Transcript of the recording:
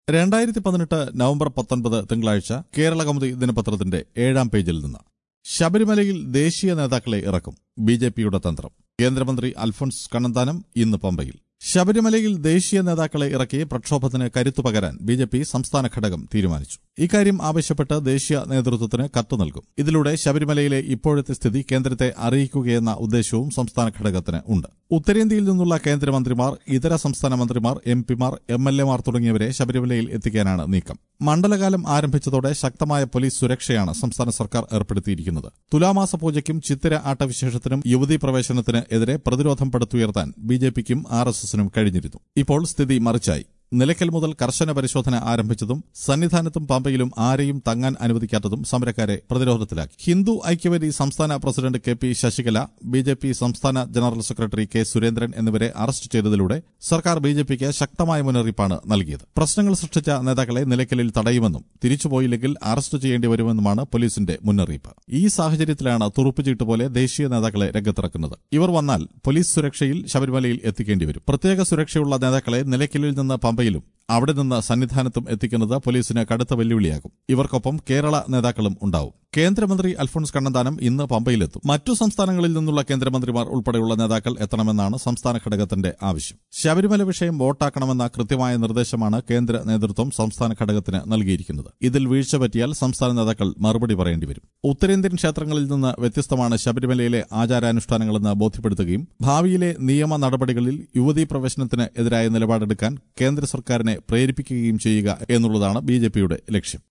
രണ്ടായിരത്തി പതിനെട്ട് നവംബർ പത്തൊൻപത് തിങ്കളാഴ്ച കേരള കൗമുദി ദിനപത്രത്തിന്റെ ഏഴാം പേജിൽ നിന്ന് ശബരിമലയിൽ ദേശീയ നേതാക്കളെ ഇറക്കും ബി ജെ പിയുടെ തന്ത്രം കേന്ദ്രമന്ത്രി അൽഫോൺസ് കണ്ണന്താനം ഇന്ന് പമ്പയിൽ ശബരിമലയിൽ ദേശീയ നേതാക്കളെ ഇറക്കി പ്രക്ഷോഭത്തിന് കരുത്തു പകരാൻ ബി ജെ പി സംസ്ഥാന ഘടകം തീരുമാനിച്ചു ഇക്കാര്യം ആവശ്യപ്പെട്ട് ദേശീയ നേതൃത്വത്തിന് കത്ത് നൽകും ഇതിലൂടെ ശബരിമലയിലെ ഇപ്പോഴത്തെ സ്ഥിതി കേന്ദ്രത്തെ അറിയിക്കുകയെന്ന ഉദ്ദേശവും സംസ്ഥാന ഘടകത്തിന് ഉണ്ട് ഉത്തരേന്ത്യയിൽ നിന്നുള്ള കേന്ദ്രമന്ത്രിമാർ ഇതര സംസ്ഥാന മന്ത്രിമാർ എം പിമാർ എം എൽ എമാർ തുടങ്ങിയവരെ ശബരിമലയിൽ എത്തിക്കാനാണ് നീക്കം മണ്ഡലകാലം ആരംഭിച്ചതോടെ ശക്തമായ പോലീസ് സുരക്ഷയാണ് സംസ്ഥാന സർക്കാർ ഏർപ്പെടുത്തിയിരിക്കുന്നത് തുലാമാസ പൂജയ്ക്കും ചിത്തിര ആട്ടവിശേഷത്തിനും യുവതീ പ്രവേശനത്തിന് എതിരെ പ്രതിരോധം പടുത്തുയർത്താൻ ബി ജെ പിക്കും ആർ എസ് എസിനും കഴിഞ്ഞിരുന്നു ഇപ്പോൾ സ്ഥിതി മറിച്ചായി നിലയ്ക്കൽ മുതൽ കർശന പരിശോധന ആരംഭിച്ചതും സന്നിധാനത്തും പമ്പയിലും ആരെയും തങ്ങാൻ അനുവദിക്കാത്തതും സമരക്കാരെ പ്രതിരോധത്തിലാക്കി ഹിന്ദു ഐക്യവേദി സംസ്ഥാന president K P Sasikala B J P സംസ്ഥാന ജനറൽ സെക്രട്ടറി കെ സുരേന്ദ്രൻ എന്നിവരെ അറസ്റ്റ് ചെയ്തതിലൂടെ സർക്കാർ ബി ജെ പിക്ക് ശക്തമായ മുന്നറിയിപ്പാണ് നൽകിയത് പ്രശ്നങ്ങൾ സൃഷ്ടിച്ച നേതാക്കളെ നിലയ്ക്കലിൽ തടയുമെന്നും തിരിച്ചുപോയില്ലെങ്കിൽ അറസ്റ്റ് ചെയ്യേണ്ടി വരുമെന്നുമാണ് പോലീസിന്റെ മുന്നറിയിപ്പ് ഈ സാഹചര്യത്തിലാണ് തുറുപ്പുചീട്ട് പോലെ ദേശീയ നേതാക്കളെ രംഗത്തിറക്കുന്നത് ഇവർ വന്നാൽ പോലീസ് സുരക്ഷയിൽ ശബരിമലയിൽ എത്തിക്കേണ്ടി വരും പ്രത്യേക സുരക്ഷയുള്ള നേതാക്കളെ നിലയ്ക്കലിൽ നിന്ന് പമ്പയിലും അവിടെ നിന്ന് സന്നിധാനത്തും എത്തിക്കുന്നത് പോലീസിന് കടുത്ത വെല്ലുവിളിയാകും ഇവർക്കൊപ്പം കേരള നേതാക്കളും ഉണ്ടാവും കേന്ദ്രമന്ത്രി അൽഫോൺസ് കണ്ണന്താനം ഇന്ന് പമ്പയിലെത്തും മറ്റു സംസ്ഥാനങ്ങളിൽ നിന്നുള്ള കേന്ദ്രമന്ത്രിമാർ ഉൾപ്പെടെയുള്ള നേതാക്കൾ എത്തണമെന്നാണ് സംസ്ഥാന ഘടകത്തിന്റെ ആവശ്യം ശബരിമല വിഷയം വോട്ടാക്കണമെന്ന കൃത്യമായ നിർദ്ദേശമാണ് കേന്ദ്ര നേതൃത്വം സംസ്ഥാന ഘടകത്തിന് നൽകിയിരിക്കുന്നത് ഇതിൽ വീഴ്ച പറ്റിയാൽ സംസ്ഥാന നേതാക്കൾ മറുപടി പറയേണ്ടി വരും ഉത്തരേന്ത്യൻ ക്ഷേത്രങ്ങളിൽ നിന്ന് വ്യത്യസ്തമാണ് ശബരിമലയിലെ ആചാരാനുഷ്ഠാനങ്ങളെന്ന് ബോധ്യപ്പെടുത്തുകയും ഭാവിയിലെ നിയമ നടപടികളിൽ യുവതീ പ്രവേശനത്തിന് എതിരായ നിലപാടെടുക്കാൻ കേന്ദ്ര സർക്കാരിനെ പ്രേരിപ്പിക്കുകയും ചെയ്യുക എന്നുള്ളതാണ് ബി ലക്ഷ്യം